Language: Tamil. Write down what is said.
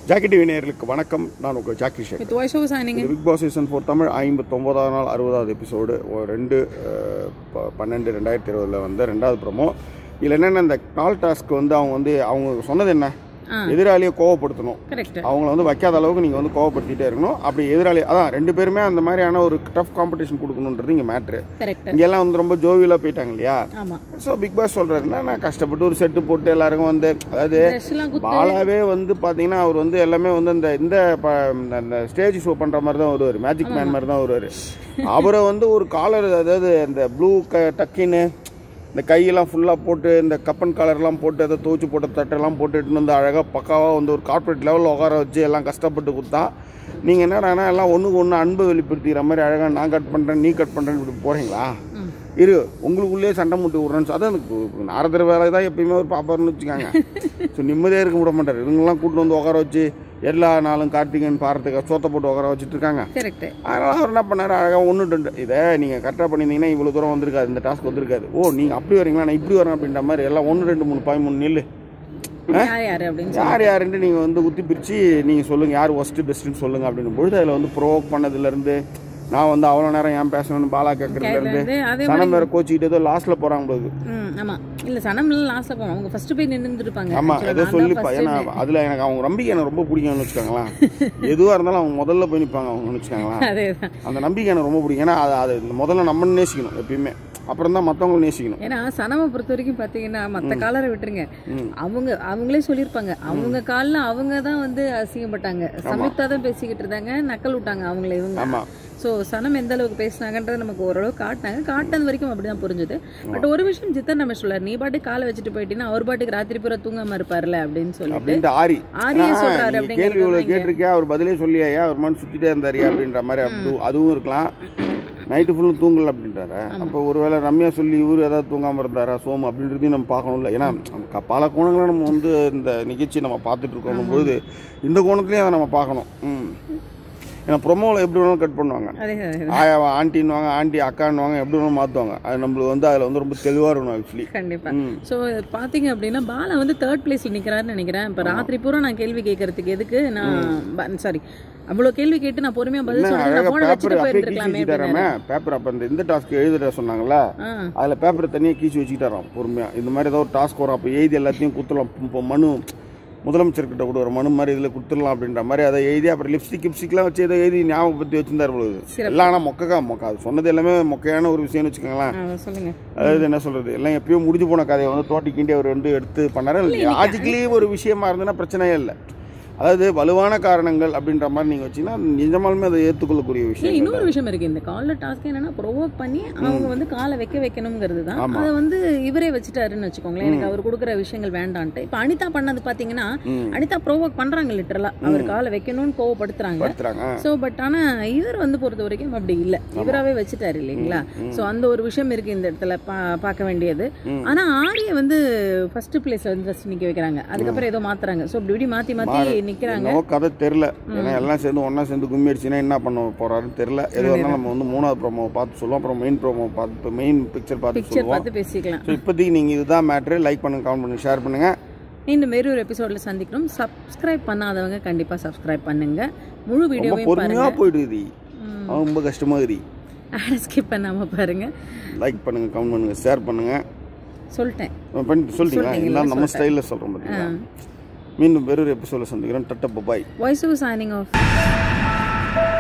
ஜாக்கி டிவி நேயர்களுக்கு வணக்கம் நான் உங்கள் Jackie Sheikh with voice over shining இது Bigg Boss season four Tamil ஐம்பத்தொம்போதாவது நாள் அறுபதாவது எபிசோடு ஒரு ரெண்டு அஹ், ப- பன்னெண்டு ரெண்டாயிரத்தி இருபதில் வந்து ரெண்டாவது ப்ரோமோ இதில் என்னென்ன இந்த கால் டாஸ்க் வந்து அவங்க வந்து அவங்க சொன்னது என்ன ஆ. எதிராளியை கோவப்படுத்தணும் கரெக்ட் அவங்கள வந்து வைக்காத அளவுக்கு நீங்கள் வந்து கோவப்படுத்திட்டே இருக்கணும் அப்படி எதிராளி அதான் ரெண்டு பேருமே அந்த மாதிரியான ஒரு டஃப் காம்படிஷன் கொடுக்கணுன்றது இங்கே மேட்ரு கரெக்ட் இங்கெல்லாம் வந்து ரொம்ப ஜோவியலாக போயிட்டாங்க இல்லையா ஆமா ஸோ பிக் பாஸ் சொல்கிறதுனா நான் கஷ்டப்பட்டு ஒரு செட்டு போட்டு எல்லாருக்கும் வந்து அதாவது ட்ரெஸ் எல்லாம் குத்து பாலாவே வந்து பாத்தீங்கன்னா அவர் வந்து எல்லாமே வந்து இந்த இந்த ப- அந்த ஸ்டேஜ் ஷோ பண்ற மாதிரி தான் வருவார் மேஜிக் மேன் மாதிரி தான் வருவார் அவரை வந்து ஒரு காலர் அதாவது இந்த ப்ளூ க டக்கின்னு இந்த கையெல்லாம் ஃபுல்லாக போட்டு இந்த கப்பன் காலர்லாம் போட்டு அதை துவச்சி போட்ட தட்டெல்லாம் போட்டு எடுத்துன்னு வந்து அழகாக பக்காவாக வந்து ஒரு கார்ப்பரேட் லெவலில் உட்கார வச்சு எல்லாம் கஷ்டப்பட்டு கொடுத்தா நீங்கள் என்னடானா எல்லாம் ஒன்றுக்கு ஒன்று அன்பை வெளிப்படுத்திக்கிற மாதிரி அழகாக நான் கட் பண்ணுறேன் நீ கட் பண்ணுறேன்னு இப்படி போகிறீங்களா ம். இரு உங்களுக்குள்ளேயே சண்டை முட்டி விட்றேன்னு அதான் எனக்கு நாரதர் வேலை தான் எப்பயுமே ஒரு பாப்பாருன்னு வச்சுக்காங்க ஸோ நிம்மதியாக இருக்க விட மாட்டார் இவங்கெல்லாம் கூட்டு வந்து உட்கார வச்சு எல்லா நாளும் கார்த்திகன் பாரத்துக்கு சோத்தை போட்டு உட்கார வச்சுட்டு இருக்காங்க கரெக்ட் அதனால் அவர் என்ன பண்ணார் அழகாக ஒன்று ரெண்டு இதை நீங்கள் கரெக்டாக பண்ணியிருந்தீங்கன்னா இவ்வளோ தூரம் வந்திருக்காது இந்த டாஸ்க் வந்திருக்காது ஓ நீங்கள் அப்படி வரீங்களா நான் இப்படி வரேன் அப்படின்ற மாதிரி எல்லாம் ஒன்று ரெண்டு மூணு பாய் மூணு நில்லு யார் யாரு அப்படின்னு சொல்லி யார் யாருன்ட்டு நீங்கள் வந்து குத்தி பிரித்து நீங்கள் சொல்லுங்கள் யார் ஒஸ்ட்டு பெஸ்ட்டுன்னு சொல்லுங்கள் அப்படின்னும் பொழுது அதில் வந்து ப்ரோவோக் பண்ணதுலேருந்து நான் வந்து அவ்வளோ நேரம் ஏன் பேசணும்னு பாலா கேட்குறதுலேருந்து வந்து அதே சனம் வேறு கோச்சிக்கிட்டு ஏதோ லாஸ்ட்டில் போகிறாங்க போது ம் ஆமா இல்ல சனம் லாஸ்ட்ல போவோம் அவங்க ஃபர்ஸ்ட் போய் நின்று இருப்பாங்க ஆமா Actually, ஏதோ நான் தான் சொல்லிப்பா first ஏன்னா அதுல எனக்கு அவங்க நம்பிக்கை எனக்கு ரொம்ப பிடிக்கும்னு வச்சுக்கோங்களேன் எதுவா இருந்தாலும் அவங்க முதல்ல போய் நிற்பாங்க அவங்க வச்சுக்கோங்களேன் அதேதான் அந்த நம்பிக்கை எனக்கு ரொம்ப பிடிக்கும் ஏன்னா அது அது இந்த முதல்ல நம்ம நேசிக்கணும் எப்பயுமே அப்புறம் தான் மற்றவங்களும் நேசிக்கணும் ஏன்னா சனமை பொறுத்த வரைக்கும் பாத்தீங்கன்னா மத்த காலரை விட்டுருங்க ம். அவங்க அவங்களே சொல்லியிருப்பாங்க அவங்க காலில் அவங்க தான் வந்து அசிங்கப்பட்டாங்க சமீப்தா தான் பேசிக்கிட்டு இருந்தாங்க நக்கல் விட்டாங்க அவங்கள இவங்க ஆமா ஸோ சனம் எந்த அளவுக்கு பேசினாங்கன்றது நமக்கு ஓரளவு காட்டினாங்க காட்டினது வரைக்கும் அப்படிதான் புரிஞ்சுது பட் ஒரு விஷயம் ஜித்தன் நம்ம சொல்லார் நீ பாட்டுக்கு காலை வச்சுட்டு போயிட்டீங்கன்னா அவர் பாட்டுக்கு ராத்திரி பூரா தூங்காம இருப்பார்ல அப்படின்னு சொல்லிட்டு அப்படின்ட்டு ஆரி ஆரியே ஆ, சொல்றாரு நீ அப்படிங்கிறது கேள்வி இவ்வளவு தான் இங்க- கேட்டிருக்கியா அவர் பதிலே சொல்லியா ஒரு மாதிரி சுத்திட்டே இருந்தாரியா அப்படின்ற மாதிரி அப்படி அதுவும் இருக்கலாம் நைட்டு ஃபுல்லும் தூங்கல அப்படின்றாரு அப்போ ஒருவேளை ரம்யா சொல்லி இவரு ஏதாவது தூங்காம இருந்தாரா சோமு அப்படின்றதையும் நம்ம பார்க்கணும்ல ஏன்னா க- பல கோணங்களை நம்ம வந்து இந்த நிகழ்ச்சி நம்ம பார்த்துட்டு இருக்கோம் பொழுது இந்த கோணத்துலயும் அதை நம்ம பார்க்கணும் ம் ஏன்னா ப்ரொமோவில் எப்படி வேணாலும் கட் பண்ணுவாங்க அதே அதே ஆயா ஆண்டின்னுவாங்க ஆண்டி அக்கான்னுவாங்க எப்படி வேணாலும் மாற்றுவாங்க அது நம்மளுக்கு வந்து அதில் வந்து ரொம்ப தெளிவாக இருக்கணும் ஆக்சுவலி கண்டிப்பா ம் ஸோ பாத்தீங்க அப்படின்னா பாலா வந்து தேர்ட் பிளேஸ்ல நிக்கிறாருன்னு நினைக்கிறேன் இப்போ ராத்திரி பூரா நான் கேள்வி கேட்கறதுக்கு எதுக்கு நான் சாரி அவ்வளோ கேள்வி கேட்டு நான் பொறுமையா பதில் என்ன சொல்றேன் அழகாக நான் போன பேப்பர் வச்சுட்டு அப்படியே கீச்சு போயிருக்கலாமே வச்சுட்டாராமே பேப்பர் அப்போ இந்த இந்த டாஸ்க் எழுதுற சொன்னாங்களா ஆ அதில் பேப்பரை தனியாக கீச்சு வச்சுக்கிட்டாராம் பொறுமையாக இந்த மாதிரி ஏதோ ஒரு டாஸ்க் வரும் அப்போ எழுதி எல்லாத்தையும் கொடுத்துடலாம் இப்போ மனு முதலமைச்சர்கிட்ட கூட ஒரு மனு மாதிரி இதில் கொடுத்துடலாம் அப்படின்ற மாதிரி அதை எழுதி அப்புறம் லிப்ஸ்டிக் கிப்ஸ்டிக்லாம் வச்சு ஏதோ எழுதி ஞாபகப்படுத்தி வச்சிருந்தார் பொழுது சிறப்பு. எல்லாம் ஆனால் மொக்கக்கா மொக்கா அது சொன்னது எல்லாமே மொக்கையான ஒரு விஷயம்னு வச்சுக்கோங்களேன் ஆ, சொல்லுங்க அதாவது என்ன சொல்றது எல்லாம் எப்பயும் முடிஞ்சு போன கதையை வந்து தோட்டிக்கிண்டே அவர் வந்து எடுத்து பண்ணாரு லாஜிக்கலி ஒரு விஷயமா இருந்ததுன்னா பிரச்சனையே இல்லை அதாவது வலுவான காரணங்கள் அப்படின்ற மாதிரி நீங்க வச்சீங்கன்னா நிஜமாலுமே அதை ஏற்றுக்கொள்ளக்கூடிய இல்ல, விஷயம் இன்னொரு விஷயம் இருக்கு இந்த கால்ல டாஸ்க் என்னன்னா ப்ரொவோக் பண்ணி அவங்க வந்து காலை வைக்க வைக்கணுங்கிறது தான் ஆமா. அதை வந்து இவரே வச்சுட்டாருன்னு வச்சுக்கோங்களேன் எனக்கு அவர் கொடுக்குற விஷயங்கள் வேண்டான்ட்டு இப்போ அனிதா பண்ணது பாத்தீங்கன்னா ம். அனிதா ப்ரோவோக் பண்றாங்க லிட்டரலா அவர் காலை வைக்கணும்னு கோவப்படுத்துறாங்க படுத்துறாங்க ஸோ பட் ஆனா இவர் வந்து பொறுத்த வரைக்கும் அப்படி இல்ல இவராவே வச்சுட்டாரு இல்லைங்களா ஸோ அந்த ஒரு விஷயம் இருக்கு இந்த இடத்துல பா பார்க்க வேண்டியது ம். ஆனா ஆரிய வந்து ஃபர்ஸ்ட் பிளேஸ்ல வந்து ஃபர்ஸ்ட் நிக்க வைக்கிறாங்க அதுக்கப்புறம் ஏதோ மாத்துறாங்க ஸோ இப்படி இப்படி மாத்தி மாத்தி நிக்கிறாங்க என்னவோ கதை தெரில ஏன்னா எல்லாம் சேர்ந்து ஒண்ணா சேர்ந்து கும்மி அடிச்சுன்னா என்ன பண்ண போறாருன்னு தெரில எது வேணாலும் நம்ம வந்து மூணாவது ப்ரோமோவை பார்த்து சொல்லுவோம் அப்புறம் மெயின் ப்ரோமோ பார்த்து மெயின் பிக்சர் பார்த்து பிக்சர் சொல்லுவோம் பார்த்து பேசிக்கலாம் ஸோ இப்போதைக்கு நீங்கள் இதுதான் மேட்ரு லைக் பண்ணுங்க கமெண்ட் பண்ணுங்க ஷேர் பண்ணுங்க இன்னும் வேறு ஒரு எபிசோட்ல சந்திக்கிறோம் சப்ஸ்கிரைப் பண்ணாதவங்க கண்டிப்பா சப்ஸ்கிரைப் பண்ணுங்க முழு ரொம்ப வீடியோவையும் பொறுமையாக பாருங்க போயிடுது ம். அவன் ரொம்ப கஷ்டமாக இருக்குது ஆட் ஸ்கிப் பண்ணாம பாருங்க லைக் பண்ணுங்க கமெண்ட் பண்ணுங்க ஷேர் பண்ணுங்க சொல்லிட்டேன் பண்ணிட்டு சொல்லிட்டீங்களா சொல்லிட்டீங்களா? எல்லாம் நம்ம சொல்லிட்டேன். ஸ்டைலில் சொல்கிறோம் பார்த்தீங்களா மீண்டும் வேறொரு எபிசோடில் சந்திக்கிறோம் டட்டப்ப bye voice over shining of